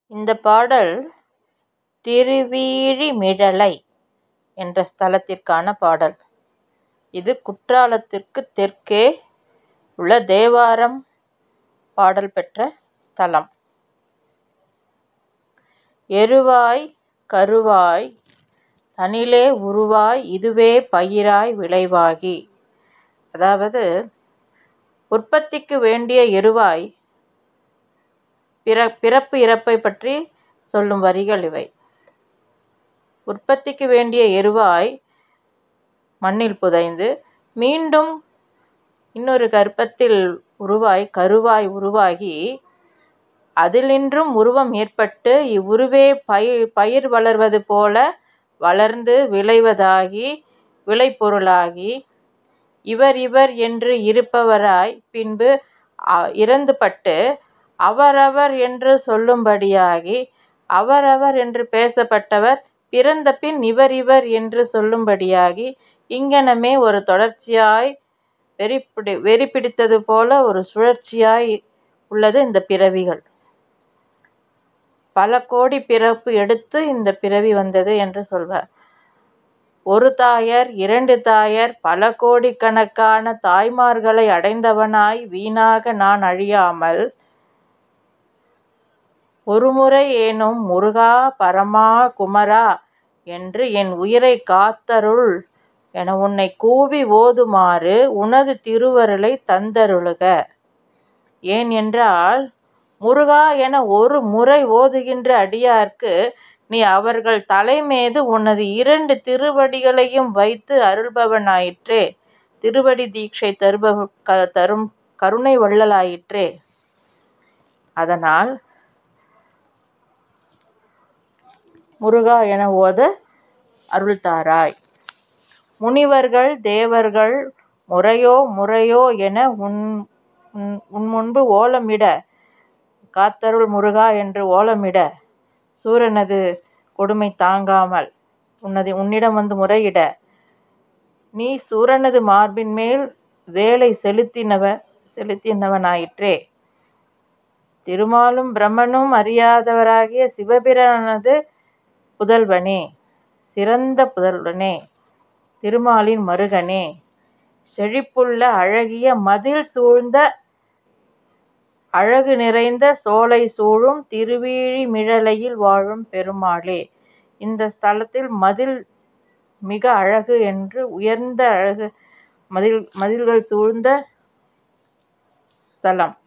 இந்தப் பாடல் திருவீழிமிழலை என்ற ஸ்தலத்திற்கான பாடல். இது குற்றாலத்திற்குத் தெற்கே உள்ள தேவாரம் பாடல் பெற்ற தலம். எருவாய் கருவாய் தனிலே உருவாய் இதுவே பயிராய் விளைவாகி அதாவது உற்பத்திக்கு வேண்டிய எருவாய் பிறப்பு இறப்பைப் பற்றிச் சொல்லும் வரிகள் இவை. உற்பத்திக்கு வேண்டிய எருவாய் மண்ணில் புதைந்து மீண்டும் இன்னொரு கர்ப்பத்தில் உருவாய் கருவாய் உருவாகி அதினின்றும் உருவம் ஏற்பட்டு இவ்வுருவே பயிர் வளர்வது போல வளர்ந்து விளைவதாகி விளைபொருளாகி இவர் இவர் என்று இருப்பவராய் பின்பு இறந்துபட்டு அவரவர் என்று சொல்லும்படியாகி அவரவர் என்று பேசப்பட்டவர் பிறந்தபின் இவர் இவர் என்று சொல்லும்படியாகி இங்ஙனமே ஒரு தொடர்ச்சியாய் வெறிபிடித்தது போல ஒரு சுழற்சியாய் உள்ளது இந்தப் பிறவிகள். பல கோடிப் பிறப்பு எடுத்து இந்தப் பிறவி வந்தது என்று சொல்வர். ஒரு தாயர் இரண்டு தாயர் பல கோடிக்கணக்கான தாய்மார்களை அடைந்தவனாய் வீணாக நான் அழியாமல் ஒருமுறையேனும் முருகா பரமா குமரா என்று என் உயிரைக் காத்தருள் என உன்னைக் கூவி ஓதுமாறு உனது திருவருளைத் தந்தருளுக. ஏன் என்றால் முருகா என ஒரு முறை ஓதுகின்ற அடியார்க்கு நீ அவர்கள் தலைமீது உனது இரண்டு திருவடிகளையும் வைத்து அருள்பவனாயிற்றே திருவடித் தீட்சை தரும் கருணை வள்ளலாயிற்றே. அதனால் முருகா என ஓத அருள் தாராய். முனிவர்கள் தேவர்கள் முறையோ முறையோ என உன்முன்பு ஓலமிடக் காத்தருள் முருகா என்று ஓலமிட சூரனது கொடுமை தாங்காமல் உன்னிடம் வந்து முறையிட நீ சூரனது மார்பின்மேல் வேலை செலுத்தினவனாயிற்றே. திருமாலும் பிரமனும் அறியாதவராகிய சிவபிரானது புதல்வனே சிறந்த புதல்வனே திருமாலின் மருகனே செழிப்புள்ள அழகிய மதில் சூழ்ந்த அழகு நிறைந்த சோலை சூழும் திருவீழிமிழலையில் வாழும் பெருமாளே. இந்தத் ஸ்தலத்தில் மதில் மிக அழகு என்று உயர்ந்த மதில்கள் சூழ்ந்த ஸ்தலம்.